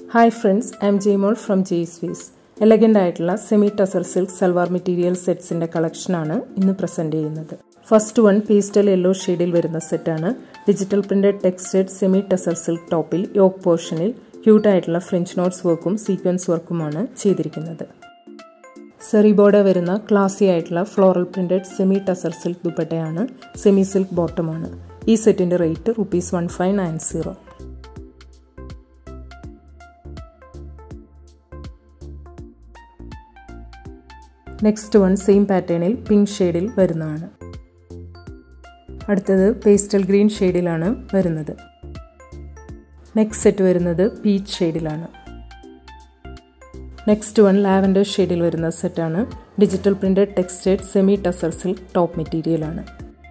hi friends I am Jimol from ജെയ്സ് വീസ് elegant ആയിട്ടുള്ള semi tussar silk salwar material സെറ്റ്സിൻ്റെ കളക്ഷനാണ് ഇന്ന് പ്രസൻറ്റ് ചെയ്യുന്നത് ഫസ്റ്റ് വൺ പീസ്റ്റൽ യെല്ലോ ഷെയ്ഡിൽ വരുന്ന സെറ്റാണ് digital printed textured semi tussar silk ടോപ്പിൽ യോക്ക് പോർഷനിൽ ക്യൂട്ടായിട്ടുള്ള ഫ്രഞ്ച് നോട്ട്സ് വർക്കും സീക്വൻസ് വർക്കുമാണ് ചെയ്തിരിക്കുന്നത് സെറി ബോർഡർ വരുന്ന ക്ലാസി ആയിട്ടുള്ള floral printed semi tussar silk ദുപ്പട്ടയാണ് സെമി സിൽക്ക് ബോട്ടമാണ് ഈ സെറ്റിൻ്റെ rate rupees one five nine zero next one same പാറ്റേണിൽ പിങ്ക് ഷെയ്ഡിൽ വരുന്നതാണ് അടുത്തത് പേസ്റ്റൽ ഗ്രീൻ ഷെയ്ഡിലാണ് വരുന്നത് നെക്സ്റ്റ് സെറ്റ് വരുന്നത് പീച്ച് ഷെയ്ഡിലാണ് നെക്സ്റ്റ് വൺ ലാവൻഡർ ഷെയ്ഡിൽ വരുന്ന സെറ്റാണ് digital printed textured semi tussar silk top മെറ്റീരിയലാണ്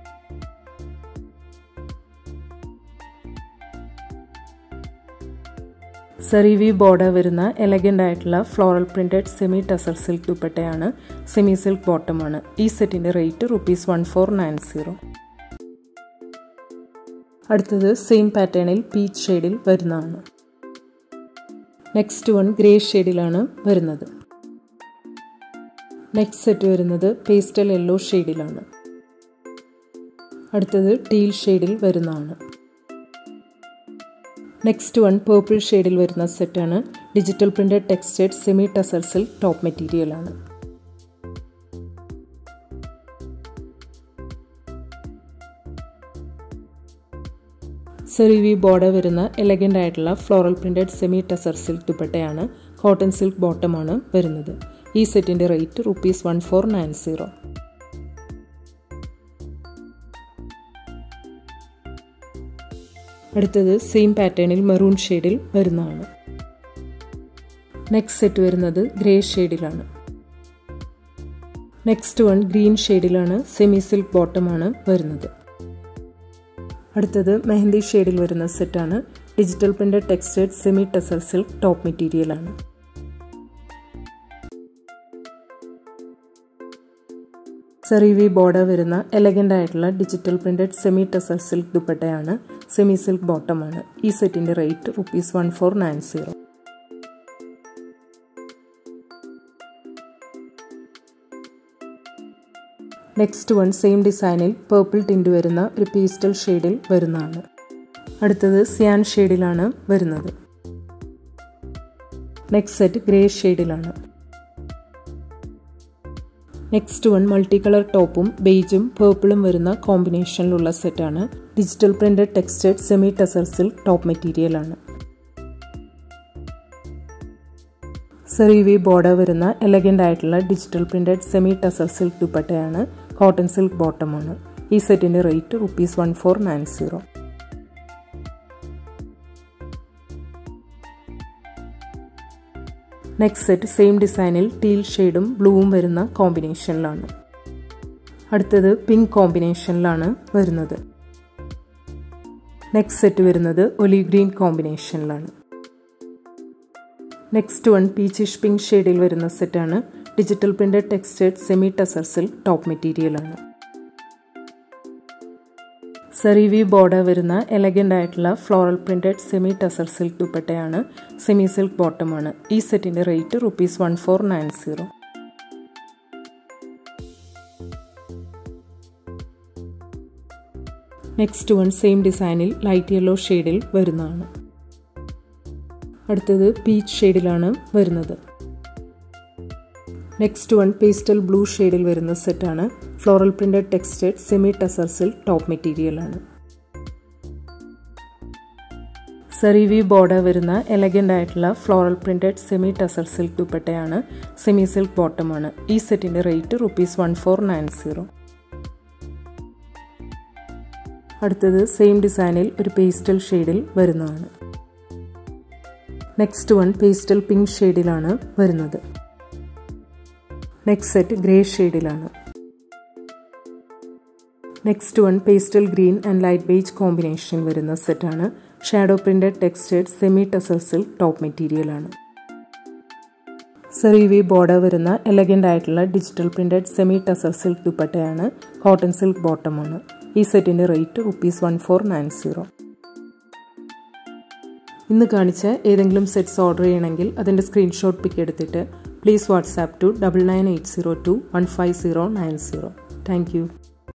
സെറിവി ബോർഡർ വരുന്ന എലഗൻ്റ് ആയിട്ടുള്ള floral printed semi tussar silk ദുപ്പട്ടയാണ് സെമി സിൽക്ക് ബോട്ടമാണ് ഈ സെറ്റിൻ്റെ rate rupees one four nine zero അടുത്തത് സെയിം പാറ്റേണിൽ പീച്ച് ഷെയ്ഡിൽ വരുന്നതാണ് നെക്സ്റ്റ് വൺ ഗ്രേ ഷെയ്ഡിലാണ് വരുന്നത് നെക്സ്റ്റ് സെറ്റ് വരുന്നത് പേസ്റ്റൽ യെല്ലോ ഷെയ്ഡിലാണ് അടുത്തത് ടീൽ ഷെയ്ഡിൽ വരുന്നതാണ് നെക്സ്റ്റ് വൺ പേർപ്പിൾ ഷെയ്ഡിൽ വരുന്ന സെറ്റാണ് digital printed textured semi tussar silk top മെറ്റീരിയലാണ് സെറിവി ബോർഡർ വരുന്ന എലഗൻ്റ് ആയിട്ടുള്ള floral printed semi tussar silk ദുപ്പട്ടയാണ് കോട്ടൺ സിൽക്ക് ബോട്ടമാണ് വരുന്നത് ഈ സെറ്റിൻ്റെ rate rupees one four nine zero അടുത്തത് സെയിം പാറ്റേണിൽ മെറൂൺ ഷെയ്ഡിൽ വരുന്നതാണ് നെക്സ്റ്റ് സെറ്റ് വരുന്നത് ഗ്രേ ഷെയ്ഡിലാണ് നെക്സ്റ്റ് വൺ ഗ്രീൻ ഷെയ്ഡിലാണ് സെമി സിൽക്ക് ബോട്ടമാണ് വരുന്നത് അടുത്തത് മെഹന്തി ഷെയ്ഡിൽ വരുന്ന സെറ്റാണ് digital printed textured semi tussar silk top മെറ്റീരിയലാണ് സെറിവി ബോർഡർ വരുന്ന എലഗൻ്റ് ആയിട്ടുള്ള digital printed semi tussar silk ദുപ്പട്ടയാണ് സെമി സിൽക്ക് ബോട്ടമാണ് ഈ സെറ്റിൻ്റെ rate rupees one four nine zero next one same ഡിസൈനിൽ പേർപ്പിൾ ടിൻറ്റ് വരുന്ന ഒരു പീസ്റ്റൽ ഷെയ്ഡിൽ വരുന്നതാണ് അടുത്തത് സിയാൻ ഷെയ്ഡിലാണ് വരുന്നത് നെക്സ്റ്റ് സെറ്റ് ഗ്രേ ഷെയ്ഡിലാണ് നെക്സ്റ്റ് വൺ മൾട്ടി കളർ ടോപ്പും ബെയ്ജും പേർപ്പിളും വരുന്ന കോമ്പിനേഷനിലുള്ള സെറ്റാണ് digital printed textured semi tussar silk top മെറ്റീരിയലാണ് സെറിവി ബോർഡർ വരുന്ന എലഗൻ്റ് ആയിട്ടുള്ള digital printed semi tussar silk ദുപ്പട്ടയാണ് കോട്ടൺ സിൽക്ക് ബോട്ടമാണ് ഈ സെറ്റിൻ്റെ rate rupees one four nine zero next set same ഡിസൈനിൽ ടീൽ ഷെയ്ഡും ബ്ലൂവും വരുന്ന കോമ്പിനേഷനിലാണ് അടുത്തത് പിങ്ക് കോമ്പിനേഷനിലാണ് വരുന്നത് നെക്സ്റ്റ് സെറ്റ് വരുന്നത് ഒലി ഗ്രീൻ കോമ്പിനേഷനിലാണ് നെക്സ്റ്റ് വൺ പീച്ചിഷ് പിങ്ക് ഷെയ്ഡിൽ വരുന്ന സെറ്റാണ് digital printed textured semi tussar silk top മെറ്റീരിയലാണ് സെറിവി ബോർഡർ വരുന്ന എലഗൻ്റ് ആയിട്ടുള്ള floral printed semi tussar silk ദുപ്പട്ടയാണ് സെമി സിൽക്ക് ബോട്ടമാണ് ഈ സെറ്റിൻ്റെ rate rupees one four nine zero next one same ഡിസൈനിൽ ലൈറ്റ് യെല്ലോ ഷെയ്ഡിൽ വരുന്നതാണ് അടുത്തത് പീച്ച് ഷെയ്ഡിലാണ് വരുന്നത് നെക്സ്റ്റ് വൺ പേസ്റ്റൽ ബ്ലൂ ഷെയ്ഡിൽ വരുന്ന സെറ്റാണ് floral printed textured semi tussar silk top മെറ്റീരിയലാണ് സെറിവി ബോർഡർ വരുന്ന എലഗൻ്റ് ആയിട്ടുള്ള floral printed semi tussar silk ദുപ്പട്ടയാണ് സെമി സിൽക്ക് ബോട്ടമാണ് ഈ സെറ്റിൻ്റെ rate rupees one four nine zero അടുത്തത് സെയിം ഡിസൈനിൽ ഒരു പേസ്റ്റൽ ഷെയ്ഡിൽ വരുന്നതാണ് നെക്സ്റ്റ് വൺ പേസ്റ്റൽ പിങ്ക് ഷെയ്ഡിലാണ് വരുന്നത് നെക്സ്റ്റ് സെറ്റ് ഗ്രേ ഷെയ്ഡിലാണ് next one pastel green and light beige combination വരുന്ന സെറ്റാണ് shadow printed textured semi tussar silk top മെറ്റീരിയലാണ് സെറിവി ബോർഡർ വരുന്ന എലഗൻ്റ് ആയിട്ടുള്ള digital printed semi tussar silk ദുപ്പട്ടയാണ് കോട്ടൺ സിൽക്ക് ബോട്ടമാണ് ഈ സെറ്റിൻ്റെ rate rupees one four nine zero ഇന്ന് കാണിച്ച ഏതെങ്കിലും സെറ്റ്സ് ഓർഡർ ചെയ്യണമെങ്കിൽ അതിൻ്റെ സ്ക്രീൻഷോട്ട് പിക്ക് എടുത്തിട്ട് please WhatsApp two double nine eight zero two one five zero nine zero thank U